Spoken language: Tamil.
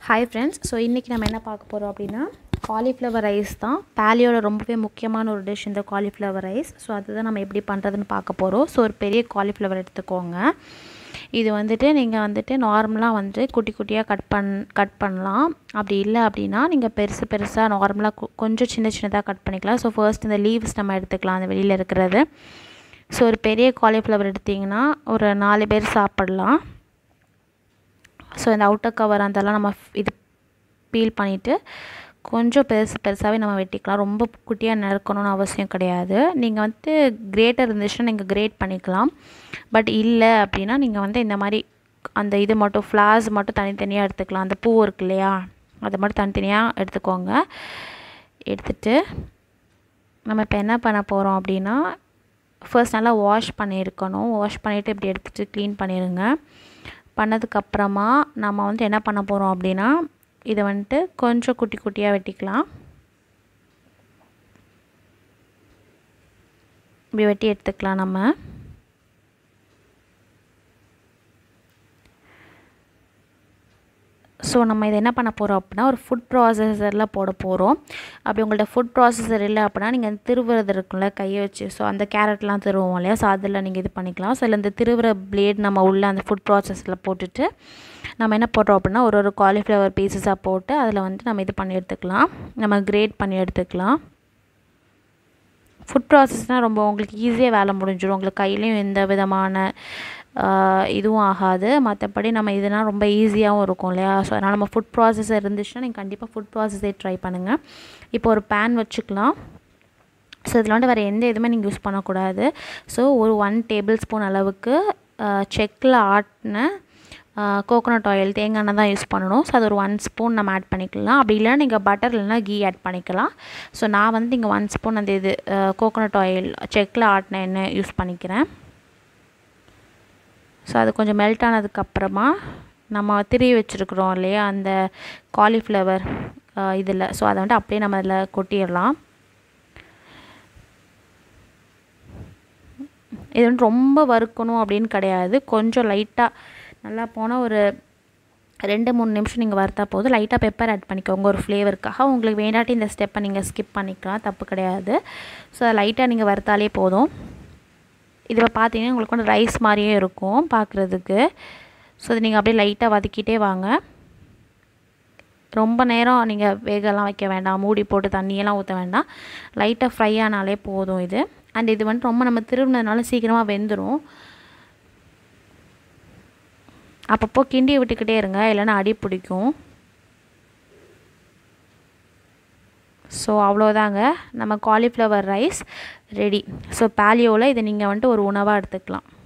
ஹாய் ஃப்ரெண்ட்ஸ் ஸோ இன்றைக்கி நம்ம என்ன பார்க்க போகிறோம் அப்படின்னா காலிஃப்ளவர் ரைஸ் தான் பேலியோட ரொம்பவே முக்கியமான ஒரு டிஷ் இந்த காலிஃப்ளவர் ரைஸ் ஸோ அதுதான் நம்ம எப்படி பண்ணுறதுன்னு பார்க்க போகிறோம் ஸோ ஒரு பெரிய காலிஃப்ளவர் எடுத்துக்கோங்க இது வந்துட்டு நீங்கள் வந்துட்டு நார்மலாக வந்து குட்டி குட்டியாக கட் பண் கட் பண்ணலாம் அப்படி இல்லை அப்படின்னா நீங்கள் பெருசு பெருசாக நார்மலாக கொஞ்சம் சின்ன சின்னதாக கட் பண்ணிக்கலாம் ஸோ ஃபர்ஸ்ட் இந்த லீவ்ஸ் நம்ம எடுத்துக்கலாம் அந்த வெளியில் இருக்கிறது ஸோ ஒரு பெரிய காலிஃப்ளவர் எடுத்திங்கன்னா ஒரு நாலு பேர் சாப்பிடலாம் ஸோ இந்த அவுட்டர் கவர் அதெல்லாம் நம்ம இது பீல் பண்ணிவிட்டு கொஞ்சம் பெருசு பெருசாகவே நம்ம வெட்டிக்கலாம் ரொம்ப குட்டியாக நறுக்கணும்னு அவசியம் கிடையாது நீங்கள் வந்து கிரேட்டர் இருந்துச்சுன்னா நீங்கள் கிரேட் பண்ணிக்கலாம் பட் இல்லை அப்படின்னா நீங்கள் வந்து இந்த மாதிரி அந்த இது மட்டும் ஃப்ளார்ஸ் மட்டும் தனித்தனியாக எடுத்துக்கலாம் அந்த பூ இருக்கு இல்லையா அதை மட்டும் தனித்தனியாக எடுத்துக்கோங்க எடுத்துட்டு நம்ம இப்போ என்ன பண்ண போகிறோம் அப்படின்னா ஃபர்ஸ்ட் நல்லா வாஷ் பண்ணியிருக்கணும் வாஷ் பண்ணிவிட்டு இப்படி எடுத்துகிட்டு க்ளீன் பண்ணிடுங்க பண்ணதுக்கப்புறமா நம்ம வந்து என்ன பண்ண போகிறோம் அப்படின்னா இதை வந்துட்டு கொஞ்சம் குட்டி குட்டியாக வெட்டிக்கலாம் இப்படி வெட்டி எடுத்துக்கலாம் நம்ம ஸோ நம்ம இதை என்ன பண்ண போகிறோம் அப்படின்னா ஒரு ஃபுட் ப்ராசஸரில் போட போகிறோம் அப்படி உங்கள்ட்ட ஃபுட் ப்ராசஸர் இல்லை அப்படின்னா நீங்கள் திருவுறது இருக்குல்ல கையை வச்சு ஸோ அந்த கேரட்லாம் திருவோம் இல்லையா ஸோ அதில் நீங்கள் இது பண்ணிக்கலாம் ஸோ இல்லை இந்த திருவுற பிளேட் நம்ம உள்ள அந்த ஃபுட் ப்ராசஸில் போட்டுட்டு நம்ம என்ன போடுறோம் அப்படின்னா ஒரு ஒரு காலிஃப்ளவர் பீசஸாக போட்டு அதில் வந்து நம்ம இது பண்ணி எடுத்துக்கலாம் நம்ம கிரேட் பண்ணி எடுத்துக்கலாம் ஃபுட் ப்ராசஸ்னால் ரொம்ப உங்களுக்கு ஈஸியாக வேலை முடிஞ்சிடும் உங்களுக்கு கையிலையும் எந்த விதமான இதுவும் ஆகாது மற்றபடி நம்ம இதனால் ரொம்ப ஈஸியாகவும் இருக்கும் இல்லையா ஸோ அதனால் நம்ம ஃபுட் ப்ராசஸர் இருந்துச்சுன்னா நீங்கள் கண்டிப்பாக ஃபுட் ப்ராசஸே ட்ரை பண்ணுங்கள் இப்போ ஒரு பேன் வச்சுக்கலாம் ஸோ இதில் வந்து வேறு எந்த இதுவுமே நீங்கள் யூஸ் பண்ணக்கூடாது ஸோ ஒரு ஒன் டேபிள் ஸ்பூன் அளவுக்கு செக்கில் ஆட்டின கோகோனட் ஆயில் தேங்காய் எண்ணெய் தான் யூஸ் பண்ணணும் ஸோ அது ஒரு ஒன் ஸ்பூன் நம்ம ஆட் பண்ணிக்கலாம் அப்படி இல்லைனா நீங்கள் பட்டர் இல்லைனா கீ ஆட் பண்ணிக்கலாம் ஸோ நான் வந்து இங்கே ஒன் ஸ்பூன் அந்த இது கோகோனட் ஆயில் செக்கில் ஆட்டின எண்ணெய் யூஸ் பண்ணிக்கிறேன் ஸோ அது கொஞ்சம் மெல்ட் ஆனதுக்கப்புறமா நம்ம திருவி வச்சுருக்குறோம் இல்லையா அந்த காலிஃப்ளவர் இதில் ஸோ அதை வந்து அப்படியே நம்ம அதில் கொட்டிடலாம் இது வந்து ரொம்ப வறுக்கணும் அப்படின்னு கிடையாது கொஞ்சம் லைட்டாக நல்லா போனால் ஒரு ரெண்டு மூணு நிமிஷம் நீங்கள் வறுத்தா போதும் லைட்டாக பெப்பர் ஆட் பண்ணிக்கோங்க ஒரு ஃப்ளேவருக்காக உங்களுக்கு வேண்டாட்டி இந்த ஸ்டெப்பை நீங்கள் ஸ்கிப் பண்ணிக்கலாம் தப்பு கிடையாது ஸோ அதை லைட்டாக நீங்கள் வறுத்தாலே போதும் இதில் பார்த்தீங்கன்னா உங்களுக்கு வந்து ரைஸ் மாதிரியே இருக்கும் பார்க்குறதுக்கு ஸோ இது நீங்கள் அப்படியே லைட்டாக வதக்கிட்டே வாங்க ரொம்ப நேரம் நீங்கள் வேகலாம் வைக்க வேண்டாம் மூடி போட்டு தண்ணியெல்லாம் ஊற்ற வேண்டாம் லைட்டாக ஃப்ரை ஆனாலே போதும் இது அண்ட் இது வந்து ரொம்ப நம்ம திரும்பினதுனால சீக்கிரமாக வெந்துடும் அப்பப்போ கிண்டி விட்டுக்கிட்டே இருங்க இல்லைன்னா அடி பிடிக்கும் ஸோ அவ்வளோதாங்க நம்ம காலிஃப்ளவர் ரைஸ் ரெடி ஸோ பேலியோவில் இதை நீங்கள் வந்துட்டு ஒரு உணவாக எடுத்துக்கலாம்